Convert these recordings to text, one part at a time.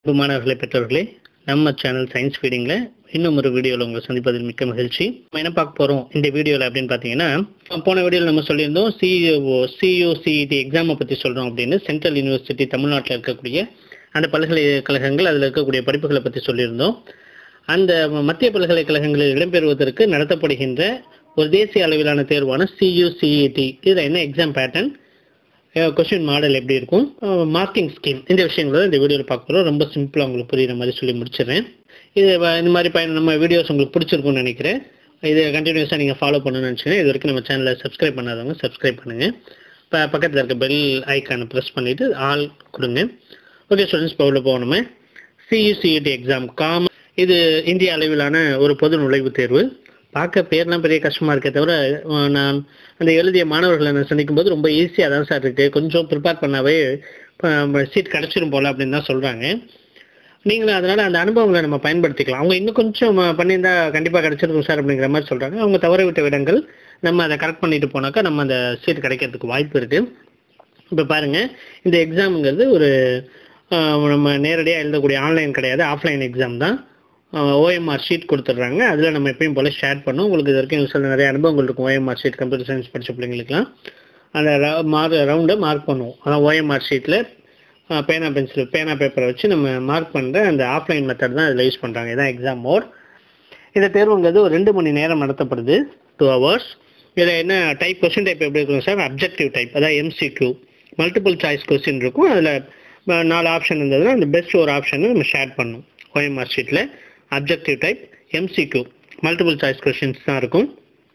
அன்பு மாணவர்களே பெற்றோர்களே நம்ம சேனல் சயின்ஸ் ஃபீடிங்கில் இன்னும் ஒரு வீடியோவில் உங்களை சந்திப்பதில் மிக்க மகிழ்ச்சி நம்ம என்ன பார்க்க போகிறோம் இந்த வீடியோவில் அப்படின்னு பார்த்தீங்கன்னா போன வீடியோவில் நம்ம சொல்லியிருந்தோம் சிஓ சியூசிடி எக்ஸாமை பற்றி சொல்கிறோம் அப்படின்னு சென்ட்ரல் யூனிவர்சிட்டி தமிழ்நாட்டில் இருக்கக்கூடிய அந்த பல்கலைக்கழகங்கள் அதில் இருக்கக்கூடிய படிப்புகளை பற்றி சொல்லியிருந்தோம் அந்த மத்திய பல்கலைக்கழகங்களில் இடம்பெறுவதற்கு நடத்தப்படுகின்ற ஒரு தேசிய அளவிலான தேர்வான சியூசிஇடி இதில் என்ன எக்ஸாம் பேட்டர்ன் கொஸ்டின் மாடல் எப்படி இருக்கும் மார்க்கிங் ஸ்கீம் இந்த விஷயங்களை இந்த வீடியோவில் பார்க்க போகிறோம் ரொம்ப சிம்பிளாக உங்களுக்கு புரியுற மாதிரி சொல்லி முடிச்சிடுறேன் இது வ- இந்த மாதிரி பயன் நம்ம வீடியோஸ் உங்களுக்கு பிடிச்சிருக்கும்னு நினைக்கிறேன் இதை கண்டினியூஸாக நீங்கள் ஃபாலோ பண்ணணும்னு நினச்சிங்கன்னா இது வரைக்கும் நம்ம சேனலை சப்ஸ்கிரைப் பண்ணாதவங்க சப்ஸ்கிரைப் பண்ணுங்கள் இப்போ பக்கத்தில் இருக்க பெல் ஐக்கானை ப்ரெஸ் பண்ணிவிட்டு ஆல் கொடுங்க ஓகே ஸ்டூடெண்ட்ஸ் இப்போ உள்ள போகணுமே சிஇசிஇடி எக்ஸாம் காமன் இது இந்திய அளவிலான ஒரு பொது நுழைவுத் தேர்வு பார்க்க பேர்லாம் பெரிய கஷ்டமா இருக்கே தவிர அஹ், நான் அந்த எழுதிய மாணவர்களை நான் சந்திக்கும் போது ரொம்ப ஈஸியாக தான் சார் இருக்கு கொஞ்சம் ப்ரிப்பேர் பண்ணாவே சீட் கிடைச்சிரும் போல அப்படின்னு தான் சொல்றாங்க நீங்களும் அதனால அந்த அனுபவங்களை நம்ம பயன்படுத்திக்கலாம் அவங்க இன்னும் கொஞ்சம் அஹ், பண்ணியிருந்தா கண்டிப்பாக கிடைச்சிருக்கும் சார் அப்படிங்கிற மாதிரி சொல்றாங்க அவங்க தவற விட்ட விடங்கள் நம்ம அதை கரெக்ட் பண்ணிட்டு போனாக்கா நம்ம அந்த சீட் கிடைக்கிறதுக்கு வாய்ப்பு இருக்கு இப்போ பாருங்க இந்த எக்ஸாமுங்கிறது ஒரு ஆஹ், நம்ம நேரடியாக எழுதக்கூடிய ஆன்லைன் கிடையாது ஆஃப்லைன் எக்ஸாம் தான் ஓஎம்ஆர் ஷீட் கொடுத்துட்றாங்க அதில் நம்ம எப்பயும் போல் ஷேர் பண்ணோம் உங்களுக்கு இது வரைக்கும் சில நிறைய அனுபவங்கள் இருக்கும் ஓஎம்ஆர் ஷீட் கம்ப்யூட்டர் சயின்ஸ் படித்த பிள்ளைங்களுக்குலாம் அந்த மார்க் ரவுண்டை மார்க் பண்ணுவோம் அதான் ஓஎம்ஆர் ஷீட்டில் பேனா பென்சில் பேனா பேப்பரை வச்சு நம்ம மார்க் பண்ணுற அந்த ஆஃப்லைன் மெத்தட் தான் இதில் யூஸ் பண்ணுறாங்க இதான் எக்ஸாம் மோட் இந்த தேர்வுங்கிறது ஒரு ரெண்டு மணி நேரம் நடத்தப்படுது டூ ஹவர்ஸ் இதில் என்ன டைப் கொஸ்டின் டைப் எப்படி இருக்கும் சார் அப்ஜெக்டிவ் டைப் அதாவது எம்சிக்யூ மல்டிபிள் சாய்ஸ் கொஸ்டின் இருக்கும் அதில் நாலு ஆப்ஷன் இருந்ததுன்னா அந்த பெஸ்ட் ஒரு ஆப்ஷனை நம்ம ஷேர் பண்ணணும் ஓஎம்ஆர் ஷீட்டில் objective type MCQ multiple choice questions தான் இருக்கும்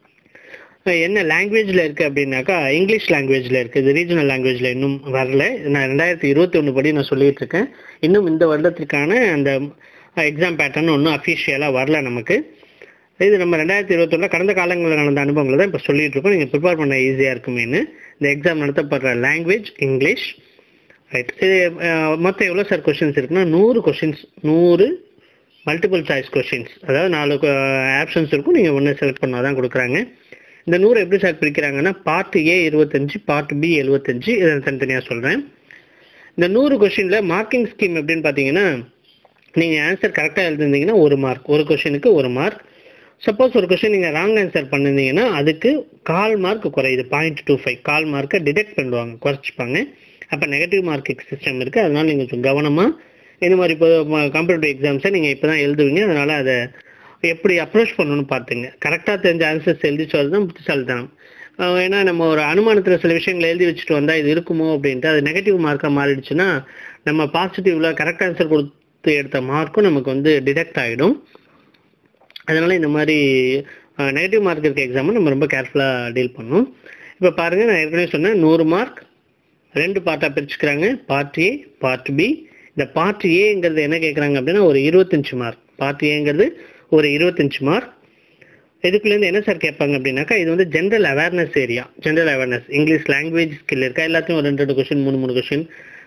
அஹ் என்ன லாங்குவேஜில் இருக்குது அப்படின்னாக்கா இங்கிலீஷ் லாங்குவேஜில் இருக்குது இது ரீஜனல் லாங்குவேஜில் இன்னும் வரல நான் ரெண்டாயிரத்தி இருபத்தி ஒன்று படி நான் சொல்லிட்டு இருக்கேன் இன்னும் இந்த வருடத்திற்கான அந்த எக்ஸாம் பேட்டர்ன் ஒன்றும் அஃபிஷியலாக வரல நமக்கு இது நம்ம ரெண்டாயிரத்தி இருபத்தொன்னில் கடந்த காலங்களில் நடந்த அனுபவங்களை தான் இப்போ சொல்லிட்டு இருக்கோம் நீங்கள் ப்ரிப்பேர் பண்ண ஈஸியாக இருக்குமேனு இந்த எக்ஸாம் நடத்தப்படுற லாங்குவேஜ் இங்கிலீஷ் ரைட் இது அஹ், மொத்தம் எவ்வளோ சார் கொஷின்ஸ் இருக்குன்னா நூறு கொஷின்ஸ் நூறு மல்டிபிள் சாய்ஸ் கொஷின்ஸ் அதாவது நாலு ஆப்ஷன்ஸ் இருக்கும் நீங்கள் ஒன்று செலக்ட் பண்ணால் தான் கொடுக்குறாங்க இந்த நூறு எப்படி சார் பிரிக்கிறாங்கன்னா பார்ட் ஏ இருபத்தஞ்சு பார்ட் பி எழுபத்தஞ்சு இதை தனித்தனியாக சொல்கிறேன் இந்த நூறு கொஷினில் மார்க்கிங் ஸ்கீம் எப்படின்னு பார்த்தீங்கன்னா நீங்கள் ஆன்சர் கரெக்டாக எழுதிருந்தீங்கன்னா ஒரு மார்க் ஒரு கொஷினுக்கு ஒரு மார்க் சப்போஸ் ஒரு கொஷின் நீங்கள் ராங் ஆன்சர் பண்ணிருந்தீங்கன்னா அதுக்கு கால் மார்க் குறையுது பாயிண்ட் டூ ஃபைவ் கால் மார்க்கை டிடெக்ட் பண்ணுவாங்க குறைச்சிப்பாங்க அப்போ நெகட்டிவ் மார்க்கிங் சிஸ்டம் இருக்குது அதனால நீங்கள் கொஞ்சம் கவனமாக இந்த மாதிரி இப்போ காம்படிட்டிவ் எக்ஸாம்ஸை நீங்கள் இப்போ தான் எழுதுவீங்க அதனால் அதை எப்படி அப்ரோச் பண்ணணும்னு பார்த்துங்க கரெக்டாக தெரிஞ்ச ஆன்சர்ஸ் எழுதி சொல்றது தான் புத்திசாலித்தனம் அஹ் ஏன்னா நம்ம ஒரு அனுமானத்தில் சில விஷயங்களை எழுதி வச்சுட்டு வந்தால் இது இருக்குமோ அப்படின்ட்டு அது நெகட்டிவ் மார்க்காக மாறிடுச்சுன்னா நம்ம பாசிட்டிவ்ல கரெக்ட் ஆன்சர் கொடுத்து எடுத்த மார்க்கும் நமக்கு வந்து டிடெக்ட் ஆகிடும் அதனால இந்த மாதிரி நெகட்டிவ் மார்க் இருக்க எக்ஸாமை நம்ம ரொம்ப கேர்ஃபுல்லாக டீல் பண்ணணும் இப்போ பாருங்க நான் ஏற்கனவே சொன்னேன் நூறு மார்க் ரெண்டு பார்ட்டாக பிரிச்சுக்கிறாங்க பார்ட் ஏ பார்ட் பி இந்த பார்ட் ஏங்கிறது என்ன கேட்குறாங்க அப்படின்னா ஒரு இருபத்தஞ்சு மார்க் பார்ட் ஏங்கிறது ஒரு இருபத்தஞ்சு மார்க் இதுக்குள்ளேருந்து என்ன சார் கேட்பாங்க அப்படின்னாக்கா இது வந்து general awareness area general awareness English language skill இருக்கா எல்லாத்தையும் ஒரு ரெண்டு ரெண்டு கொஷின் மூணு மூணு question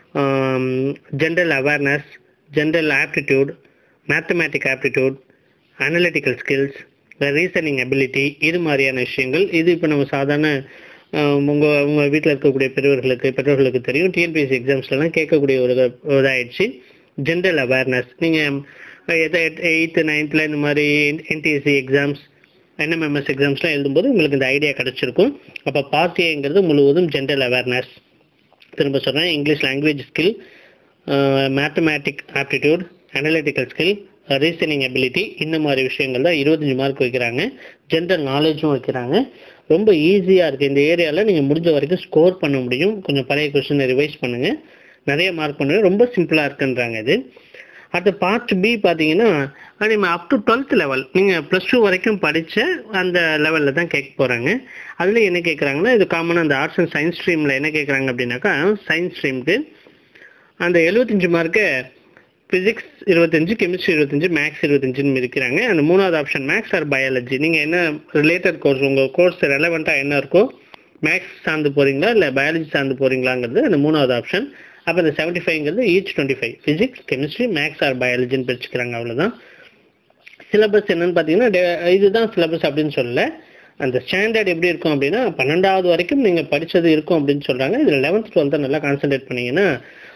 general awareness general aptitude mathematic aptitude analytical skills reasoning ability இது மாதிரியான விஷயங்கள் இது இப்போ நம்ம சாதாரண ஆஹ், உங்க உங்க வீட்டில் இருக்கக்கூடிய பெரியவர்களுக்கு பெற்றோர்களுக்கு தெரியும் டிஎன்பிஎஸ்சி எக்ஸாம்ஸ்லாம் கேட்கக்கூடிய ஒரு ஒரு இதாயிடுச்சு ஜென்ரல் அவேர்னஸ் நீங்கள் எயித்து நைன்த்தில் இந்த மாதிரி என்டிஎஸ்சி எக்ஸாம்ஸ் என்எம்எம்எஸ் எக்ஸாம்ஸ்லாம் எழுதும்போது உங்களுக்கு இந்த ஐடியா கிடைச்சிருக்கும் அப்போ பார்ட்டிங்கிறது முழுவதும் ஜென்ரல் அவேர்னஸ் திரும்ப சொல்கிறேன் English language skill mathematic aptitude analytical skill reasoning ability இந்த மாதிரி விஷயங்கள் தான் இருபத்தஞ்சி மார்க் வைக்கிறாங்க ஜென்ரல் நாலேஜும் வைக்கிறாங்க ரொம்ப ஈஸியாக இருக்குது இந்த ஏரியாவில் நீங்கள் முடிஞ்ச வரைக்கும் ஸ்கோர் பண்ண முடியும் கொஞ்சம் பழைய கொஸ்டினை ரிவைஸ் பண்ணுங்கள் நிறைய மார்க் பண்ணுங்க ரொம்ப சிம்பிளாக இருக்குன்றாங்க இது அடுத்து பார்ட் பி பார்த்தீங்கன்னா நம்ம அப் டு டுவெல்த் லெவல் நீங்கள் ப்ளஸ் டூ வரைக்கும் படித்த அந்த லெவலில் தான் கேட்க போகிறாங்க அதில் என்ன கேட்குறாங்கன்னா இது காமனாக அந்த ஆர்ட்ஸ் அண்ட் சயின்ஸ் ஸ்ட்ரீமில் என்ன கேட்குறாங்க அப்படின்னாக்கா சயின்ஸ் ஸ்ட்ரீமுக்கு அந்த எழுபத்தஞ்சு மார்க்கை ஃபிசிக்ஸ் இருபத்தஞ்சு கெமிஸ்ட்ரி இருபத்தஞ்சு மேக்ஸ் இருபத்தஞ்சுன்னு இருக்கிறாங்க அந்த மூணாவது ஆப்ஷன் மேக்ஸ் ஆர் பயாலஜி நீங்கள் என்ன ரிலேட்டட் கோர்ஸ் உங்கள் கோர்ஸ் ரெலவெண்ட்டாக என்ன இருக்கோ மேக்ஸ் சார்ந்து போகிறீங்களா இல்லை பயாலஜி சார்ந்து போகிறீங்களாங்கிறது அந்த மூணாவது ஆப்ஷன் அப்போ இந்த செவன்ட்டி ஃபைவ்ங்கிறது each twenty five physics chemistry maths or பயாலஜின்னு பிரிச்சுக்கிறாங்க அவ்வளோதான் சிலபஸ் என்னன்னு பார்த்தீங்கன்னா டே- இதுதான் சிலபஸ் அப்படின்னு சொல்லல அந்த ஸ்டாண்டர்ட் எப்படி இருக்கும் அப்படின்னா பன்னெண்டாவது வரைக்கும் நீங்கள் படிச்சது இருக்கும் அப்படின்னு சொல்கிறாங்க இதில் லெவன்த் டுவெல்த்தை நல்லா கான்சென்ட்ரேட் பண்ணீங்கன்னா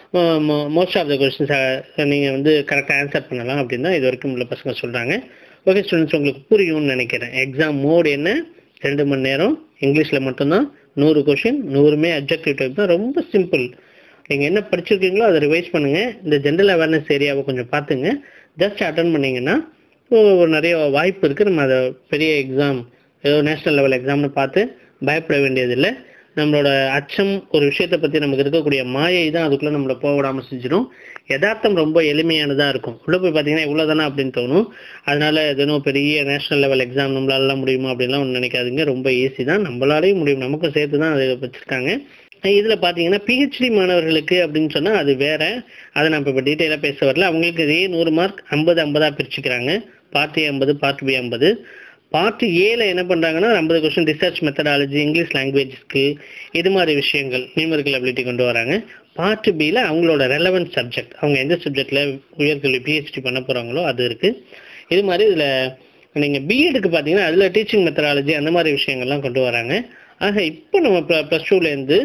மோஸ்ட் ஆஃப் த கொஸ்டின்ஸ் நீங்கள் வந்து கரெக்டாக ஆன்சர் பண்ணலாம் அப்படின்னு தான் இது வரைக்கும் உள்ள பசங்க சொல்கிறாங்க ஓகே ஸ்டூடெண்ட்ஸ் உங்களுக்கு புரியும்னு நினைக்கிறேன் எக்ஸாம் மோட் என்ன ரெண்டு மணி நேரம் இங்கிலீஷில் மட்டும்தான் நூறு கொஷின் நூறுமே அப்ஜெக்டிவ் டைப் தான் ரொம்ப சிம்பிள் நீங்கள் என்ன படிச்சிருக்கீங்களோ அதை ரிவைஸ் பண்ணுங்கள் இந்த ஜென்ரல் அவேர்னஸ் ஏரியாவை கொஞ்சம் பார்த்துங்க ஜஸ்ட் அட்டன் பண்ணீங்கன்னா ஒரு நிறைய வாய்ப்பு இருக்குது நம்ம அதை பெரிய எக்ஸாம் ஏதோ நேஷ்னல் லெவல் எக்ஸாம்னு பார்த்து பயப்பட வேண்டியதில்லை நம்மளோட அச்சம் ஒரு விஷயத்தை பற்றி நமக்கு இருக்கக்கூடிய மாயை தான் அதுக்குள்ளே நம்மளை போக விடாமல் செஞ்சிடும் யதார்த்தம் ரொம்ப எளிமையானதாக இருக்கும் உள்ளே போய் பார்த்தீங்கன்னா இவ்வளோ தானே அப்படின்னு தோணும் அதனால எதுவும் பெரிய நேஷனல் லெவல் எக்ஸாம் நம்மளாலலாம் முடியுமா அப்படின்லாம் ஒன்றும் நினைக்காதீங்க ரொம்ப ஈஸி தான் நம்மளாலேயும் முடியும் நமக்கும் சேர்த்து தான் அதை வச்சுருக்காங்க இதில் பார்த்தீங்கன்னா பிஹெச்டி மாணவர்களுக்கு அப்படின்னு சொன்னால் அது வேற அதை நம்ம இப்போ டீட்டெயிலாக பேச வரல அவங்களுக்கு இதே நூறு மார்க் ஐம்பது ஐம்பதாக பிரிச்சுக்கிறாங்க பார்ட் ஏ ஐம்பது பார்ட் பி ஐம்பது பார்ட் ஏல என்ன பண்ணுறாங்கன்னா ஐம்பது கொஸ்டின் ரிசர்ச் மெத்தடாலஜி இங்கிலீஷ் லாங்குவேஜஸ்க்கு இது மாதிரி விஷயங்கள் நியூமரிக்கல் அபிலிட்டி கொண்டு வராங்க பார்ட் பியில் அவங்களோட ரெலவெண்ட் சப்ஜெக்ட் அவங்க எந்த சப்ஜெக்டில் உயர்கல்வி பிஹெச்டி பண்ண போகிறாங்களோ அது இருக்குது இது மாதிரி இதில் நீங்கள் பிஎடுக்கு பார்த்தீங்கன்னா அதில் டீச்சிங் மெத்தடாலஜி அந்த மாதிரி விஷயங்கள்லாம் கொண்டு வராங்க ஆக இப்போ நம்ம ப்ளஸ் டூலேருந்து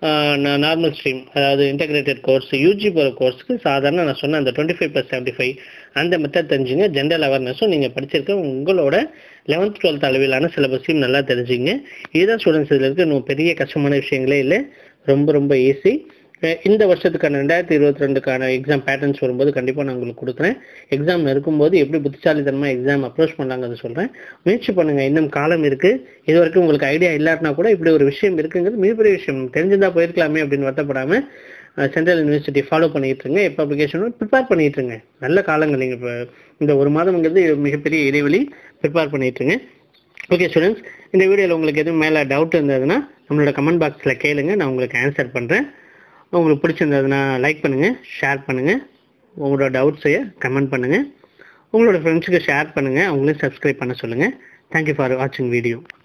நார்மல் ஸ்ட்ரீம் அதாவது இன்டகிரேட்டட் கோர்ஸ் யூஜி போகிற கோர்ஸுக்கு சாதாரண நான் சொன்ன அந்த twenty five plus seventy five அந்த மெத்தட் தெரிஞ்சுங்க ஜென்ரல் அவேர்னஸும் நீங்கள் படிச்சிருக்க உங்களோட லெவன்த் டுவெல்த் அளவிலான சிலபஸையும் நல்லா தெரிஞ்சுங்க இதுதான் ஸ்டூடெண்ட்ஸ் இதில் இருக்க இன்னும் பெரிய கஷ்டமான விஷயங்களே இல்லை ரொம்ப ரொம்ப ஈஸி இந்த வருஷத்துக்கான ரெண்டாயிரத்தி இருபத்தி ரெண்டுக்கான எக்ஸாம் பேட்டர்ன்ஸ் வரும்போது கண்டிப்பாக நான் உங்களுக்கு கொடுக்குறேன் எக்ஸாம் இருக்கும்போது எப்படி புத்திசாலித்தனமாக எக்ஸாம் அப்ரோச் பண்ணலாங்கிறத சொல்கிறேன் முயற்சி பண்ணுங்கள் இன்னும் காலம் இருக்குது இது வரைக்கும் உங்களுக்கு ஐடியா இல்லாட்டினா கூட இப்படி ஒரு விஷயம் இருக்குங்கிறது மிகப்பெரிய விஷயம் தெரிஞ்சிருந்தா போயிருக்கலாமே அப்படின்னு வருத்தப்படாமல் சென்ட்ரல் யூனிவர்சிட்டி ஃபாலோ பண்ணிட்டு இருங்க எப்போ அப்ளிகேஷனும் ப்ரிப்பேர் பண்ணிட்டு இருங்க நல்ல காலங்கள் நீங்கள் இப்போ இந்த ஒரு மாதம்ங்கிறது மிகப்பெரிய இடைவெளி ப்ரிப்பேர் பண்ணிட்டு இருங்க ஓகே ஸ்டூடெண்ட்ஸ் இந்த வீடியோவில் உங்களுக்கு எதுவும் மேலே டவுட் இருந்ததுன்னா நம்மளோட கமெண்ட் பாக்ஸில் கேளுங்க நான் உங்களுக்கு ஆன்சர் பண்ணுறேன் உங்களுக்கு பிடிச்சிருந்ததுன்னா லைக் பண்ணுங்கள் ஷேர் பண்ணுங்கள் உங்களோட டவுட்ஸையை கமெண்ட் பண்ணுங்கள் உங்களோட ஃப்ரெண்ட்ஸுக்கு ஷேர் பண்ணுங்கள் அவங்களையும் சப்ஸ்கிரைப் பண்ண சொல்லுங்கள் தேங்க்யூ ஃபார் வாட்சிங் வீடியோ